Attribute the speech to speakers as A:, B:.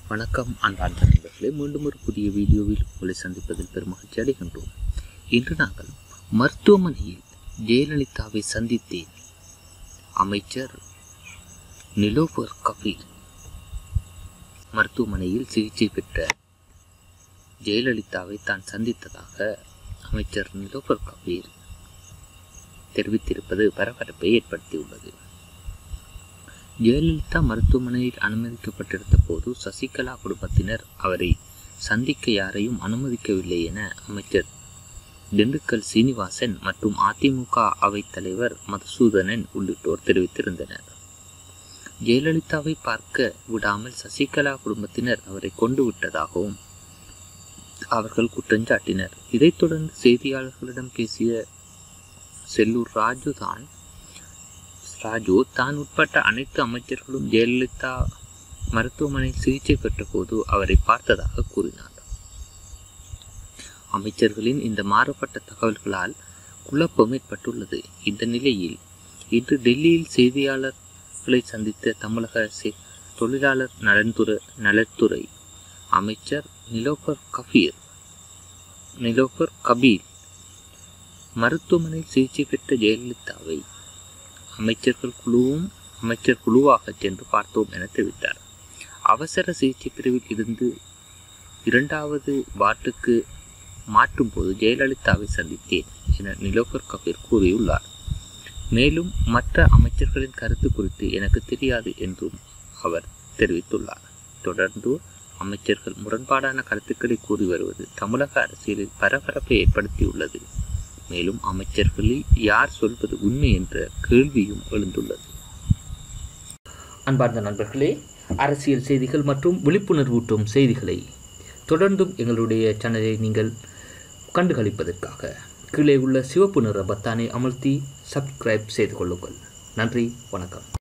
A: வணக்கம் அன்பார்ந்த நண்பர்களே மீண்டும் ஒரு புதிய வீடியோவில் உங்களை சந்திப்பதில் பெருமகிழ்ச்சி அடைகின்றோம் இன்று நாங்கள் மருத்துவமனையில் ஜெயலலிதாவை சந்தித்தேன் அமைச்சர் நிலோபர் கபீர் மருத்துவமனையில் சிகிச்சை பெற்ற ஜெயலலிதாவை தான் சந்தித்ததாக அமைச்சர் நிலோபர் கபீர் தெரிவித்திருப்பது பரபரப்பை ஏற்படுத்தியுள்ளது ஜெயலலிதா மருத்துவமனையில் அனுமதிக்கப்பட்டிருந்த போது சசிகலா குடும்பத்தினர் அவரை சந்திக்க யாரையும் அனுமதிக்கவில்லை என அமைச்சர் திண்டுக்கல் சீனிவாசன் மற்றும் அதிமுக அவைத் தலைவர் மதுசூதனன் உள்ளிட்டோர் தெரிவித்திருந்தனர் ஜெயலலிதாவை பார்க்க விடாமல் சசிகலா குடும்பத்தினர் அவரை கொண்டு விட்டதாகவும் அவர்கள் குற்றஞ்சாட்டினர் இதைத் தொடர்ந்து செய்தியாளர்களிடம் பேசிய செல்லூர் ராஜு தான் ராஜு தான் உட்பட்ட அனைத்து அமைச்சர்களும் ஜெயலலிதா மருத்துவமனையில் சிகிச்சை பெற்றபோது அவரை பார்த்ததாக கூறினார் அமைச்சர்களின் இந்த மாறுபட்ட தகவல்களால் குழப்பம் ஏற்பட்டுள்ளது இந்த நிலையில் இன்று டெல்லியில் செய்தியாளர்களை சந்தித்த தமிழக செ- தொழிலாளர் நலன்துறை நலத்துறை அமைச்சர் நிலோபர் கபீர் நிலோபர் கபீர் மருத்துவமனையில் சிகிச்சை பெற்ற ஜெயலலிதாவை அமைச்சர்கள் குழுவும் அமைச்சர் குழுவாக சென்று பார்த்தோம் என தெரிவித்தார் அவசர சிகிச்சை பிரிவில் இருந்து இரண்டாவது வார்டுக்கு மாற்றும் போது ஜெயலலிதாவை சந்தித்தேன் என நிலோபர் கபீர் கூறியுள்ளார் மேலும் மற்ற அமைச்சர்களின் கருத்து குறித்து எனக்கு தெரியாது என்றும் அவர் தெரிவித்துள்ளார் தொடர்ந்து அமைச்சர்கள் முரண்பாடான கருத்துக்களை கூறி வருவது தமிழக அரசியலில் பரபரப்பை ஏற்படுத்தியுள்ளது மேலும் அமைச்சர்களில் யார் சொல்வது உண்மை என்ற கேள்வியும் எழுந்துள்ளது அன்பார்ந்த நண்பர்களே அரசியல் செய்திகள் மற்றும் விழிப்புணர்வூட்டும் செய்திகளை தொடர்ந்தும் எங்களுடைய சேனலை நீங்கள் கண்டுகளிப்பதற்காக கீழே உள்ள சிவப்பு நிற பத்தானை அமர்த்தி சப்ஸ்கிரைப் செய்து கொள்ளுங்கள் நன்றி வணக்கம்